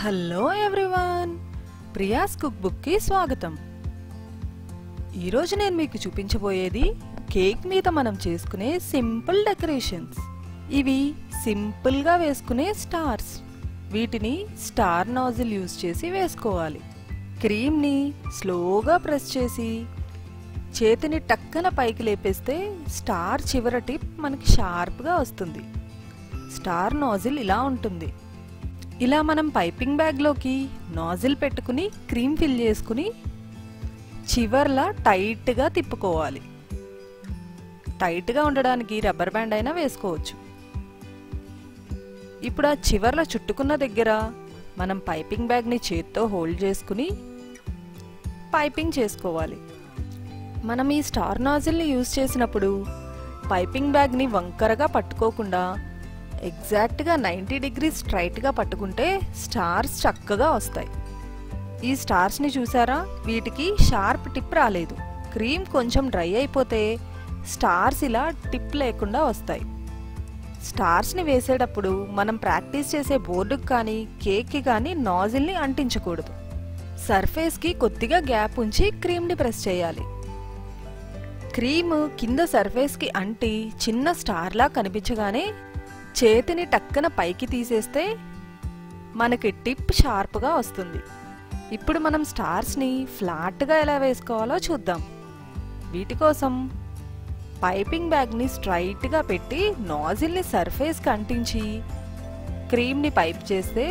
hello everyone Priya's cook బుక్కి స్వాగతం ఈరోజు నేను మీకు చూపించబోయేది కేక్ మీద మనం చేసుకునే సింపుల్ డెకరేషన్స్ ఇవి సింపుల్గా వేసుకునే స్టార్స్ వీటిని స్టార్ నాజిల్ యూజ్ చేసి వేసుకోవాలి క్రీమ్ని స్లోగా ప్రెస్ చేసి చేతిని టక్కన పైకి లేపేస్తే స్టార్ చివర టిప్ మనకి షార్ప్గా వస్తుంది స్టార్ నాజిల్ ఇలా ఉంటుంది ఇలా మనం పైపింగ్ బ్యాగ్లోకి నాజిల్ పెట్టుకుని క్రీమ్ ఫిల్ చేసుకుని చివర్లా టైట్గా తిప్పుకోవాలి టైట్గా ఉండడానికి రబ్బర్ బ్యాండ్ అయినా వేసుకోవచ్చు ఇప్పుడు ఆ చివర్ల చుట్టుకున్న దగ్గర మనం పైపింగ్ బ్యాగ్ని చేత్తో హోల్డ్ చేసుకుని పైపింగ్ చేసుకోవాలి మనం ఈ స్టార్ నాజిల్ని యూజ్ చేసినప్పుడు పైపింగ్ బ్యాగ్ని వంకరగా పట్టుకోకుండా ఎగ్జాక్ట్గా నైంటీ డిగ్రీస్ స్ట్రైట్గా పట్టుకుంటే స్టార్స్ చక్కగా వస్తాయి ఈ స్టార్స్ని చూసారా వీటికి షార్ప్ టిప్ రాలేదు క్రీమ్ కొంచెం డ్రై అయిపోతే స్టార్స్ ఇలా టిప్ లేకుండా వస్తాయి స్టార్స్ని వేసేటప్పుడు మనం ప్రాక్టీస్ చేసే బోర్డుకి కానీ కేక్కి కానీ నాజిల్ని అంటించకూడదు సర్ఫేస్కి కొద్దిగా గ్యాప్ ఉంచి క్రీమ్ని ప్రెస్ చేయాలి క్రీమ్ కింద సర్ఫేస్కి అంటి చిన్న స్టార్లా కనిపించగానే చేతిని టక్కన పైకి తీసేస్తే మనకి టిప్ షార్ప్గా వస్తుంది ఇప్పుడు మనం స్టార్స్ని ఫ్లాట్గా ఎలా వేసుకోవాలో చూద్దాం వీటి కోసం పైపింగ్ బ్యాగ్ని స్ట్రైట్గా పెట్టి నాజిల్ని సర్ఫేస్కి అంటించి క్రీమ్ని పైప్ చేస్తే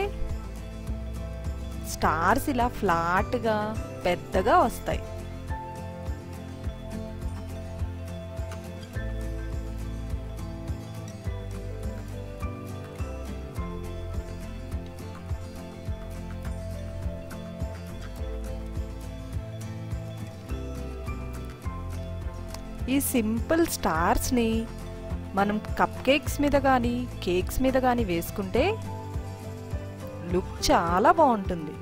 స్టార్స్ ఇలా ఫ్లాట్గా పెద్దగా వస్తాయి ఈ సింపుల్ స్టార్స్ని మనం కప్ కేక్స్ మీద కానీ కేక్స్ మీద కానీ వేసుకుంటే లుక్ చాలా బాగుంటుంది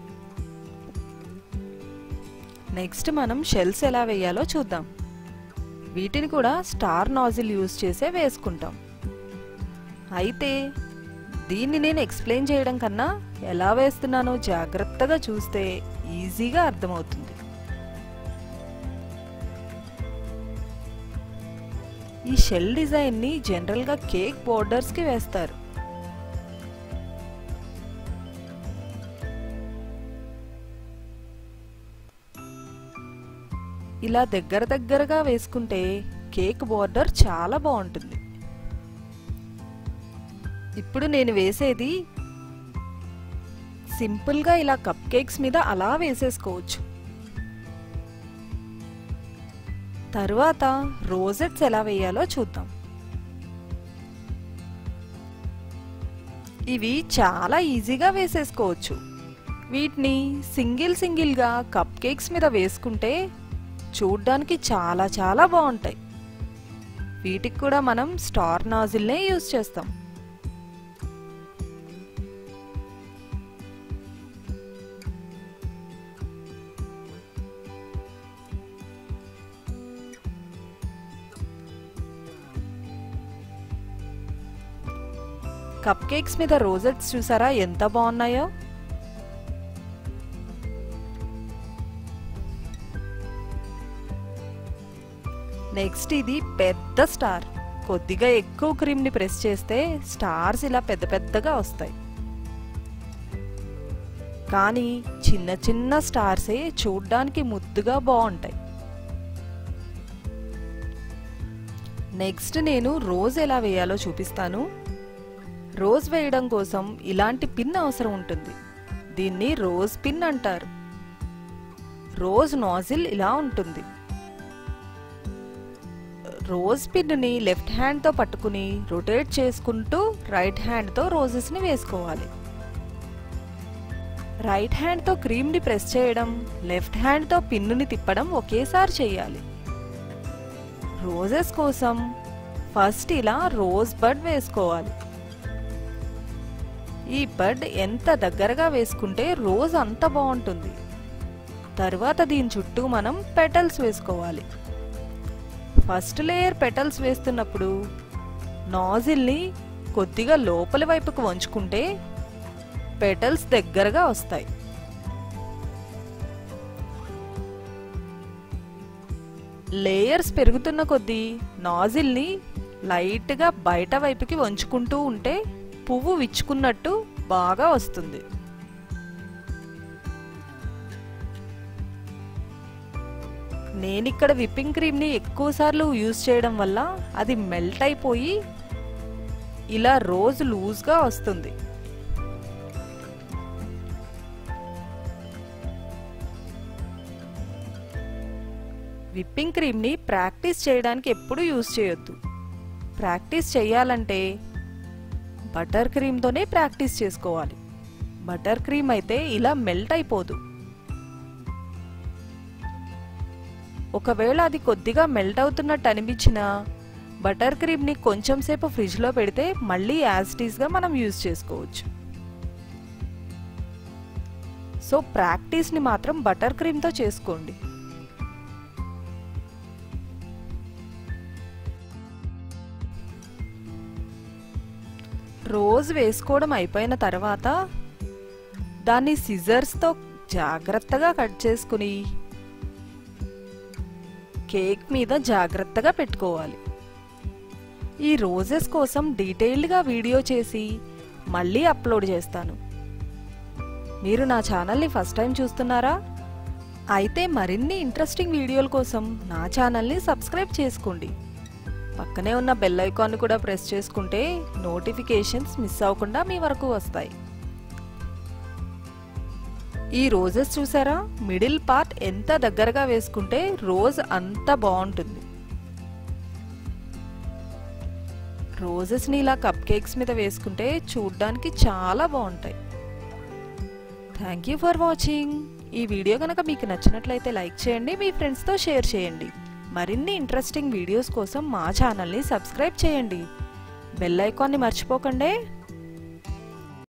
నెక్స్ట్ మనం షెల్స్ ఎలా వేయాలో చూద్దాం వీటిని కూడా స్టార్ నాజిల్ యూజ్ చేసే వేసుకుంటాం అయితే దీన్ని నేను ఎక్స్ప్లెయిన్ చేయడం కన్నా ఎలా వేస్తున్నానో జాగ్రత్తగా చూస్తే ఈజీగా అర్థమవుతుంది ఈ షెల్ డిజైన్ని జనరల్గా కేక్ బోర్డర్స్కి వేస్తారు ఇలా దగ్గర దగ్గరగా వేసుకుంటే కేక్ బోర్డర్ చాలా బాగుంటుంది ఇప్పుడు నేను వేసేది సింపుల్గా ఇలా కప్ కేక్స్ మీద అలా వేసేసుకోవచ్చు తర్వాత రోజెట్స్ ఎలా వేయాలో చూద్దాం ఇవి చాలా ఈజీగా వేసేసుకోవచ్చు వీటిని సింగిల్ సింగిల్గా కప్ కేక్స్ మీద వేసుకుంటే చూడ్డానికి చాలా చాలా బాగుంటాయి వీటికి కూడా మనం స్టార్ నాజిల్నే యూజ్ చేస్తాం కప్ కేక్స్ మీద రోజెట్స్ చూసారా ఎంత బాగున్నాయో నెక్స్ట్ ఇది పెద్ద స్టార్ కొద్దిగా ఎక్కువ క్రీమ్ని ప్రెస్ చేస్తే స్టార్స్ ఇలా పెద్ద పెద్దగా వస్తాయి కానీ చిన్న చిన్న స్టార్సే చూడ్డానికి ముద్దుగా బాగుంటాయి నెక్స్ట్ నేను రోజ్ ఎలా వేయాలో చూపిస్తాను రోజ్ వేయడం కోసం ఇలాంటి పిన్ అవసరం ఉంటుంది దీన్ని రోజ్ పిన్ అంటారు రోజ్ నాజిల్ ఇలా ఉంటుంది రోజ్ పిన్ని లెఫ్ట్ హ్యాండ్తో పట్టుకుని రొటేట్ చేసుకుంటూ రైట్ హ్యాండ్తో రోజెస్ని వేసుకోవాలి రైట్ హ్యాండ్తో క్రీమ్ని ప్రెస్ చేయడం లెఫ్ట్ హ్యాండ్తో పిన్నుని తిప్పడం ఒకేసారి చేయాలి రోజెస్ కోసం ఫస్ట్ ఇలా రోజ్ బడ్ వేసుకోవాలి ఈ బడ్ ఎంత దగ్గరగా వేసుకుంటే రోజ్ అంత బాగుంటుంది తర్వాత దీని చుట్టూ మనం పెటల్స్ వేసుకోవాలి ఫస్ట్ లేయర్ పెటల్స్ వేస్తున్నప్పుడు నాజిల్ని కొద్దిగా లోపలి వైపుకు వంచుకుంటే పెటల్స్ దగ్గరగా వస్తాయి లేయర్స్ పెరుగుతున్న కొద్దీ నాజిల్ని లైట్గా బయట వైపుకి వంచుకుంటూ ఉంటే పువ్వు విచ్చుకున్నట్టు బాగా వస్తుంది నేనిక్కడ విప్పింగ్ క్రీమ్ని ఎక్కువసార్లు యూజ్ చేయడం వల్ల అది మెల్ట్ అయిపోయి ఇలా రోజు లూజ్గా వస్తుంది విప్పింగ్ క్రీమ్ని ప్రాక్టీస్ చేయడానికి ఎప్పుడూ యూజ్ చేయొద్దు ప్రాక్టీస్ చేయాలంటే బటర్ క్రీమ్తోనే ప్రాక్టీస్ చేసుకోవాలి బటర్ క్రీమ్ అయితే ఇలా మెల్ట్ అయిపోదు ఒకవేళ అది కొద్దిగా మెల్ట్ అవుతున్నట్టు అనిపించినా బటర్ క్రీమ్ని కొంచెం సేపు ఫ్రిడ్జ్లో పెడితే మళ్ళీ యాజిటీస్గా మనం యూజ్ చేసుకోవచ్చు సో ప్రాక్టీస్ని మాత్రం బటర్ క్రీమ్తో చేసుకోండి రోజు వేసుకోవడం అయిపోయిన తర్వాత దాన్ని సిజర్స్తో జాగ్రత్తగా కట్ చేసుకుని కేక్ మీద జాగ్రత్తగా పెట్టుకోవాలి ఈ రోజెస్ కోసం డీటెయిల్డ్గా వీడియో చేసి మళ్ళీ అప్లోడ్ చేస్తాను మీరు నా ఛానల్ని ఫస్ట్ టైం చూస్తున్నారా అయితే మరిన్ని ఇంట్రెస్టింగ్ వీడియోల కోసం నా ఛానల్ని సబ్స్క్రైబ్ చేసుకోండి పక్కనే ఉన్న బెల్ ఐకాన్ కూడా ప్రెస్ చేసుకుంటే నోటిఫికేషన్స్ మిస్ అవ్వకుండా మీ వరకు వస్తాయి ఈ రోజెస్ చూసారా మిడిల్ పార్ట్ ఎంత దగ్గరగా వేసుకుంటే రోజ్ అంత బాగుంటుంది రోజెస్ని ఇలా కప్ కేక్స్ మీద వేసుకుంటే చూడ్డానికి చాలా బాగుంటాయి థ్యాంక్ యూ ఫర్ వాచింగ్ ఈ వీడియో కనుక మీకు నచ్చినట్లయితే లైక్ చేయండి మీ ఫ్రెండ్స్తో షేర్ చేయండి మరిన్ని ఇంట్రెస్టింగ్ వీడియోస్ కోసం మా ఛానల్ని సబ్స్క్రైబ్ చేయండి బెల్ ఐకాన్ని మర్చిపోకండి